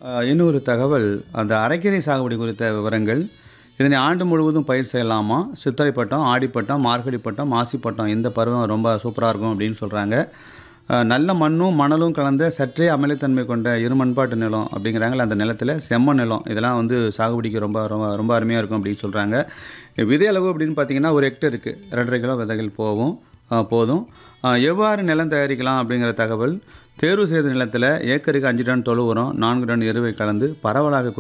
அஹ், இன்னொரு தகவல் அந்த அரைக்கீரை சாகுபடி குறித்த விவரங்கள் இதனை ஆண்டு முழுவதும் பயிர் செய்யலாமா சித்திரை பட்டம் ஆடிப்பட்டம் மார்கழி பட்டம் மாசி பட்டம் இந்த பருவம் ரொம்ப சூப்பராக இருக்கும் அப்படின்னு சொல்கிறாங்க நல்ல மண்ணும் மணலும் கலந்த சற்றே அமிலத்தன்மை கொண்ட இருமண்பாட்டு நிலம் அப்படிங்கிறாங்களே அந்த நிலத்தில் செம்மண் நிலம் இதெல்லாம் வந்து சாகுபடிக்கு ரொம்ப ரொம்ப ரொம்ப அருமையாக இருக்கும் அப்படின்னு சொல்கிறாங்க விதை அளவு அப்படின்னு பார்த்தீங்கன்னா ஒரு ஹெக்டருக்கு ரெண்டரை கிலோ விதைகள் போகும் அஹ், போதும் அஹ், எவ்வாறு நிலம் தயாரிக்கலாம் அப்படிங்கிற தகவல் தேர்வு செய்த நிலத்தில் ஏக்கருக்கு அஞ்சு டன் தொழு உரம் நான்கு டன் எருவை கலந்து பரவலாக